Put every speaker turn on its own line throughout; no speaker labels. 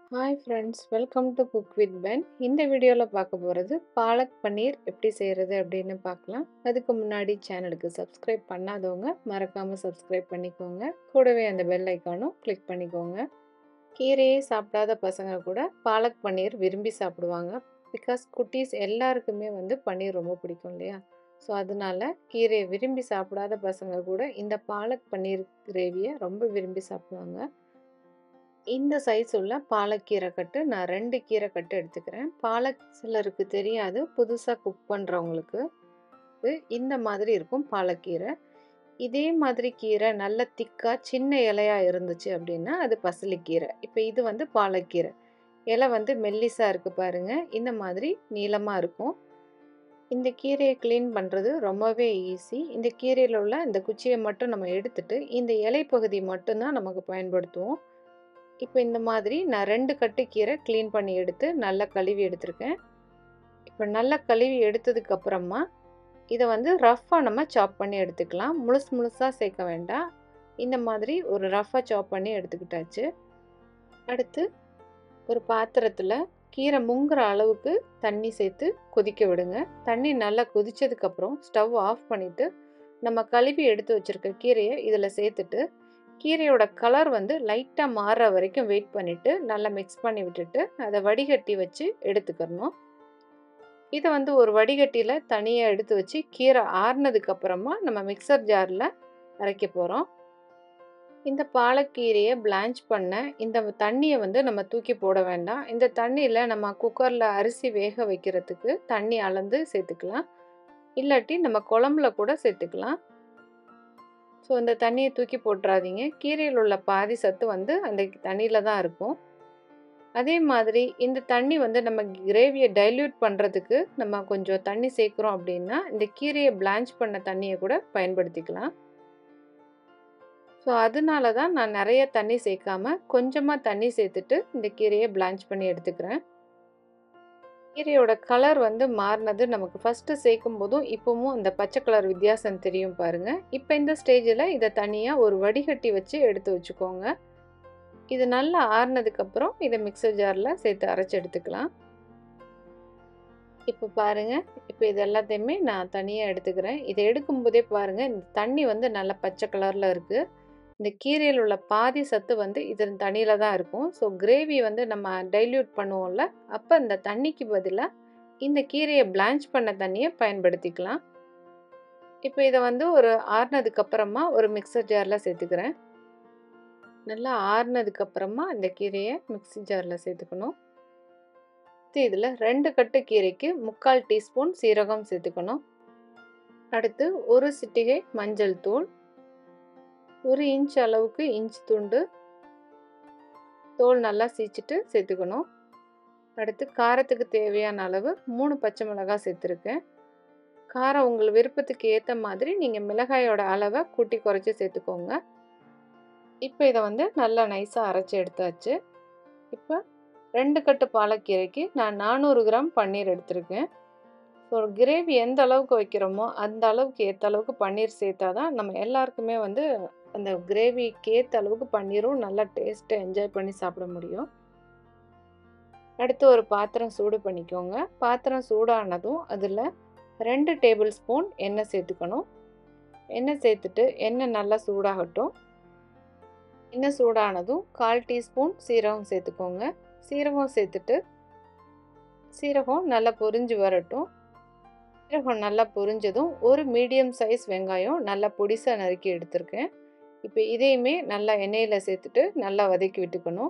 hi friends welcome to cook with Ben இந்த வீடியோவில் பார்க்க போகிறது பாலக் பன்னீர் எப்படி செய்கிறது அப்படின்னு பார்க்கலாம் அதுக்கு முன்னாடி சேனலுக்கு சப்ஸ்கிரைப் பண்ணாதவங்க மறக்காமல் சப்ஸ்கிரைப் பண்ணிக்கோங்க கூடவே அந்த பெல் ஐக்கானும் கிளிக் பண்ணிக்கோங்க கீரையே சாப்பிடாத பசங்க கூட பாலக் பன்னீர் விரும்பி சாப்பிடுவாங்க பிகாஸ் குட்டீஸ் எல்லாருக்குமே வந்து பன்னீர் ரொம்ப பிடிக்கும் இல்லையா ஸோ அதனால கீரையை விரும்பி சாப்பிடாத பசங்க கூட இந்த பாலக் பன்னீர் கிரேவியை ரொம்ப விரும்பி சாப்பிடுவாங்க இந்த சைஸ் உள்ள பாலக்கீரை கட்டு நான் ரெண்டு கீரை கட்டு எடுத்துக்கிறேன் பாலக் சிலருக்கு தெரியாது புதுசாக குக் பண்ணுறவங்களுக்கு இந்த மாதிரி இருக்கும் பாலக்கீரை இதே மாதிரி கீரை நல்ல திக்காக சின்ன இலையாக இருந்துச்சு அப்படின்னா அது பசலிக்கீரை இப்போ இது வந்து பாலக்கீரை இலை வந்து மெல்லிஸாக இருக்குது பாருங்கள் இந்த மாதிரி நீளமாக இருக்கும் இந்த கீரையை க்ளீன் பண்ணுறது ரொம்பவே ஈஸி இந்த கீரையில் உள்ள இந்த குச்சியை மட்டும் நம்ம எடுத்துட்டு இந்த இலை பகுதி மட்டும்தான் நமக்கு பயன்படுத்துவோம் இப்போ இந்த மாதிரி நான் ரெண்டு கட்டு கீரை க்ளீன் பண்ணி எடுத்து நல்லா கழுவி எடுத்திருக்கேன் இப்போ நல்லா கழுவி எடுத்ததுக்கு அப்புறமா இதை வந்து ரஃப்பாக நம்ம சாப் பண்ணி எடுத்துக்கலாம் முழுசு முழுசாக சேர்க்க வேண்டாம் இந்த மாதிரி ஒரு ரஃப்பாக சாப் பண்ணி எடுத்துக்கிட்டாச்சு அடுத்து ஒரு பாத்திரத்தில் கீரை முங்குற அளவுக்கு தண்ணி சேர்த்து கொதிக்க விடுங்க தண்ணி நல்லா கொதிச்சதுக்கப்புறம் ஸ்டவ் ஆஃப் பண்ணிவிட்டு நம்ம கழுவி எடுத்து வச்சுருக்க கீரையை இதில் சேர்த்துட்டு கீரையோட கலர் வந்து லைட்டாக மாறுற வரைக்கும் வெயிட் பண்ணிவிட்டு நல்லா மிக்ஸ் பண்ணி விட்டுட்டு அதை வடிகட்டி வச்சு எடுத்துக்கிறணும் இதை வந்து ஒரு வடிகட்டியில் தனியாக எடுத்து வச்சு கீரை ஆறுனதுக்கப்புறமா நம்ம மிக்சர் ஜாரில் அரைக்க போகிறோம் இந்த பாலக்கீரையை பிளான்ச் பண்ண இந்த தண்ணியை வந்து நம்ம தூக்கி போட வேண்டாம் இந்த தண்ணியில் நம்ம குக்கரில் அரிசி வேக வைக்கிறதுக்கு தண்ணி அளந்து சேர்த்துக்கலாம் இல்லாட்டி நம்ம குழம்புல கூட சேர்த்துக்கலாம் ஸோ இந்த தண்ணியை தூக்கி போட்டுறாதீங்க கீரையில் உள்ள பாதி சத்து வந்து அந்த தண்ணியில் தான் இருக்கும் அதே மாதிரி இந்த தண்ணி வந்து நம்ம கிரேவியை டைல்யூட் பண்ணுறதுக்கு நம்ம கொஞ்சம் தண்ணி சேர்க்குறோம் அப்படின்னா இந்த கீரையை பிளான்ச் பண்ண தண்ணியை கூட பயன்படுத்திக்கலாம் ஸோ அதனால தான் நான் நிறைய தண்ணி சேர்க்காம கொஞ்சமாக தண்ணி சேர்த்துட்டு இந்த கீரையை பிளான்ச் பண்ணி எடுத்துக்கிறேன் கீரையோட கலர் வந்து மாறினது நமக்கு ஃபஸ்ட்டு சேர்க்கும் போதும் இப்போவும் அந்த பச்சை கலர் வித்தியாசம் தெரியும் பாருங்கள் இப்போ இந்த ஸ்டேஜில் இதை தனியாக ஒரு வடிகட்டி வச்சு எடுத்து வச்சுக்கோங்க இது நல்லா ஆறுனதுக்கப்புறம் இதை மிக்சர் ஜாரில் சேர்த்து அரைச்சி எடுத்துக்கலாம் இப்போ பாருங்கள் இப்போ இது எல்லாத்தையுமே நான் தனியாக எடுத்துக்கிறேன் இதை எடுக்கும்போதே பாருங்கள் இந்த தண்ணி வந்து நல்லா பச்சை கலரில் இருக்குது இந்த கீரையில் உள்ள பாதி சத்து வந்து இது தண்ணியில் தான் இருக்கும் ஸோ கிரேவி வந்து நம்ம டைல்யூட் பண்ணுவோம்ல அப்போ இந்த தண்ணிக்கு பதிலாக இந்த கீரையை பிளான்ச் பண்ண தண்ணியை பயன்படுத்திக்கலாம் இப்போ இதை வந்து ஒரு ஆறுனதுக்கப்புறமா ஒரு மிக்சர் ஜாரில் சேர்த்துக்கிறேன் நல்லா ஆறுனதுக்கப்புறமா இந்த கீரையை மிக்சி ஜாரில் சேர்த்துக்கணும் இதில் ரெண்டு கட்டு கீரைக்கு முக்கால் டீஸ்பூன் சீரகம் சேர்த்துக்கணும் அடுத்து ஒரு சிட்டிகை மஞ்சள் தூள் ஒரு இன்ச் அளவுக்கு இஞ்சி துண்டு தோல் நல்லா சீச்சிட்டு சேர்த்துக்கணும் அடுத்து காரத்துக்கு தேவையான அளவு மூணு பச்சை மிளகாய் சேர்த்துருக்கேன் காரம் உங்கள் விருப்பத்துக்கு ஏற்ற மாதிரி நீங்கள் மிளகாயோட அளவை கூட்டி குறைச்சி சேர்த்துக்கோங்க இப்போ இதை வந்து நல்லா நைஸாக அரைச்சி எடுத்தாச்சு இப்போ ரெண்டு கட்டு பாலக்கீரைக்கு நான் நானூறு கிராம் பன்னீர் எடுத்திருக்கேன் ஸோ கிரேவி எந்த அளவுக்கு வைக்கிறோமோ அந்த அளவுக்கு ஏற்ற அளவுக்கு பன்னீர் சேர்த்தா தான் நம்ம எல்லாருக்குமே வந்து அந்த கிரேவிக்கு ஏற்ற அளவுக்கு பன்னீரும் நல்லா டேஸ்ட்டை என்ஜாய் பண்ணி சாப்பிட முடியும் அடுத்து ஒரு பாத்திரம் சூடு பண்ணிக்கோங்க பாத்திரம் சூடானதும் அதில் ரெண்டு டேபிள் ஸ்பூன் எண்ணெய் சேர்த்துக்கணும் எண்ணெய் சேர்த்துட்டு எண்ணெய் நல்லா சூடாகட்டும் எண்ணெய் சூடானதும் கால் டீஸ்பூன் சீரகம் சேர்த்துக்கோங்க சீரகம் சேர்த்துட்டு சீரகம் நல்லா பொரிஞ்சு வரட்டும் சீரகம் நல்லா பொரிஞ்சதும் ஒரு மீடியம் சைஸ் வெங்காயம் நல்லா பொடிசாக நறுக்கி எடுத்திருக்கேன் இப்போ இதையுமே நல்லா எண்ணெயில் சேர்த்துட்டு நல்லா வதக்கி விட்டுக்கணும்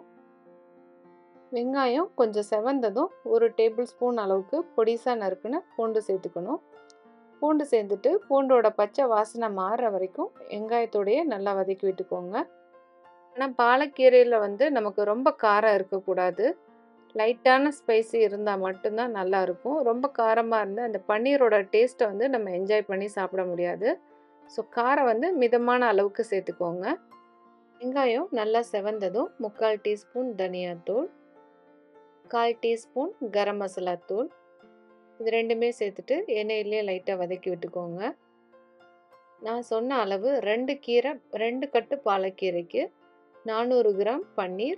வெங்காயம் கொஞ்சம் செவந்ததும் ஒரு டேபிள் ஸ்பூன் அளவுக்கு பொடிசாக நறுக்குன்னு பூண்டு சேர்த்துக்கணும் பூண்டு சேர்த்துட்டு பூண்டோட பச்சை வாசனை மாறுற வரைக்கும் வெங்காயத்தோடையே நல்லா வதக்கி விட்டுக்கோங்க ஆனால் பாலக்கீரையில் வந்து நமக்கு ரொம்ப காரம் இருக்கக்கூடாது லைட்டான ஸ்பைசி இருந்தால் மட்டும்தான் நல்லாயிருக்கும் ரொம்ப காரமாக இருந்தால் அந்த பன்னீரோட டேஸ்ட்டை வந்து நம்ம என்ஜாய் பண்ணி சாப்பிட முடியாது ஸோ காரம் வந்து மிதமான அளவுக்கு சேர்த்துக்கோங்க வெங்காயம் நல்லா செவந்ததும் முக்கால் டீஸ்பூன் தனியாத்தூள் கால் டீஸ்பூன் கரம் மசாலா தூள் இது ரெண்டுமே சேர்த்துட்டு எண்ணெயிலே லைட்டாக வதக்கி விட்டுக்கோங்க நான் சொன்ன அளவு ரெண்டு கீரை ரெண்டு கட்டு பாலக்கீரைக்கு நானூறு கிராம் பன்னீர்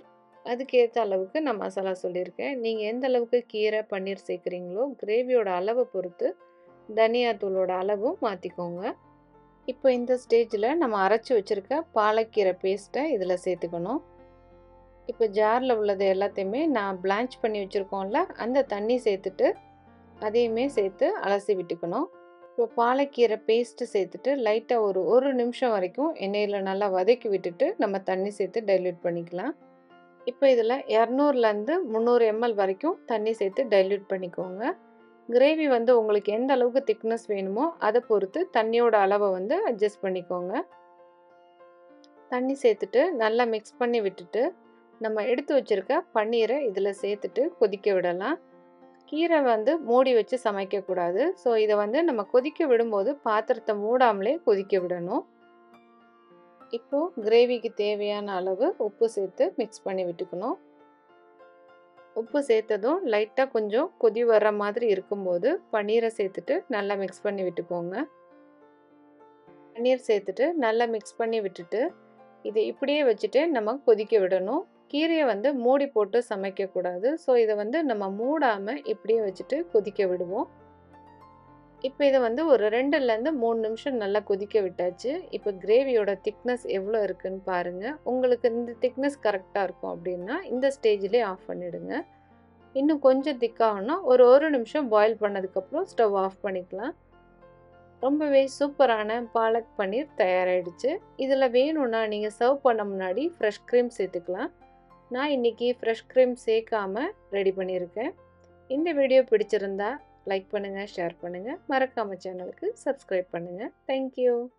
அதுக்கேற்ற அளவுக்கு நான் மசாலா சொல்லியிருக்கேன் நீங்கள் எந்த அளவுக்கு கீரை பன்னீர் சேர்க்குறீங்களோ கிரேவியோட அளவை பொறுத்து தனியாத்தூளோட அளவும் மாற்றிக்கோங்க இப்போ இந்த ஸ்டேஜில் நம்ம அரைச்சி வச்சுருக்க பாலக்கீரை பேஸ்ட்டை இதில் சேர்த்துக்கணும் இப்போ ஜாரில் உள்ளது எல்லாத்தையுமே நான் பிளான்ச் பண்ணி வச்சுருக்கோம்ல அந்த தண்ணி சேர்த்துட்டு அதையுமே சேர்த்து அலசி விட்டுக்கணும் இப்போ பாலக்கீரை பேஸ்ட்டு சேர்த்துட்டு லைட்டாக ஒரு ஒரு நிமிஷம் வரைக்கும் எண்ணெயில் நல்லா வதக்கி விட்டுட்டு நம்ம தண்ணி சேர்த்து டைல்யூட் பண்ணிக்கலாம் இப்போ இதில் இரநூறுலேருந்து முந்நூறு எம்எல் வரைக்கும் தண்ணி சேர்த்து டைல்யூட் பண்ணிக்கோங்க கிரேவி வந்து உங்களுக்கு எந்த அளவுக்கு திக்னஸ் வேணுமோ அதை பொறுத்து தண்ணியோட அளவை வந்து அட்ஜஸ்ட் பண்ணிக்கோங்க தண்ணி சேர்த்துட்டு நல்லா மிக்ஸ் பண்ணி விட்டுட்டு நம்ம எடுத்து வச்சுருக்க பன்னீரை இதில் சேர்த்துட்டு கொதிக்க விடலாம் கீரை வந்து மூடி வச்சு சமைக்கக்கூடாது ஸோ இதை வந்து நம்ம கொதிக்க விடும்போது பாத்திரத்தை மூடாமலே கொதிக்க விடணும் இப்போது கிரேவிக்கு தேவையான அளவு உப்பு சேர்த்து மிக்ஸ் பண்ணி விட்டுக்கணும் உப்பு சேர்த்ததும் லைட்டாக கொஞ்சம் கொதி வர்ற மாதிரி இருக்கும்போது பன்னீரை சேர்த்துட்டு நல்லா மிக்ஸ் பண்ணி விட்டுக்கோங்க பன்னீர் சேர்த்துட்டு நல்லா மிக்ஸ் பண்ணி விட்டுட்டு இதை இப்படியே வச்சுட்டு நம்ம கொதிக்க விடணும் கீரையை வந்து மூடி போட்டு சமைக்கக்கூடாது ஸோ இதை வந்து நம்ம மூடாமல் இப்படியே வச்சுட்டு கொதிக்க விடுவோம் இப்போ இதை வந்து ஒரு ரெண்டுலேருந்து மூணு நிமிஷம் நல்லா கொதிக்க விட்டாச்சு இப்போ கிரேவியோட திக்னஸ் எவ்வளோ இருக்குன்னு பாருங்கள் உங்களுக்கு இந்த திக்னஸ் கரெக்டாக இருக்கும் அப்படின்னா இந்த ஸ்டேஜ்லேயே ஆஃப் பண்ணிவிடுங்க இன்னும் கொஞ்சம் திக்காகனா ஒரு ஒரு நிமிஷம் பாயில் பண்ணதுக்கப்புறம் ஸ்டவ் ஆஃப் பண்ணிக்கலாம் ரொம்பவே சூப்பரான பாலக் பன்னீர் தயாராகிடுச்சு இதில் வேணும்னா நீங்கள் சர்வ் பண்ண முன்னாடி ஃப்ரெஷ் க்ரீம் சேர்த்துக்கலாம் நான் இன்றைக்கி ஃப்ரெஷ் க்ரீம் சேர்க்காம ரெடி பண்ணியிருக்கேன் இந்த வீடியோ பிடிச்சிருந்தா லைக் பண்ணுங்கள் ஷேர் பண்ணுங்கள் மறக்காமல் சேனலுக்கு சப்ஸ்கிரைப் பண்ணுங்கள் தேங்க்யூ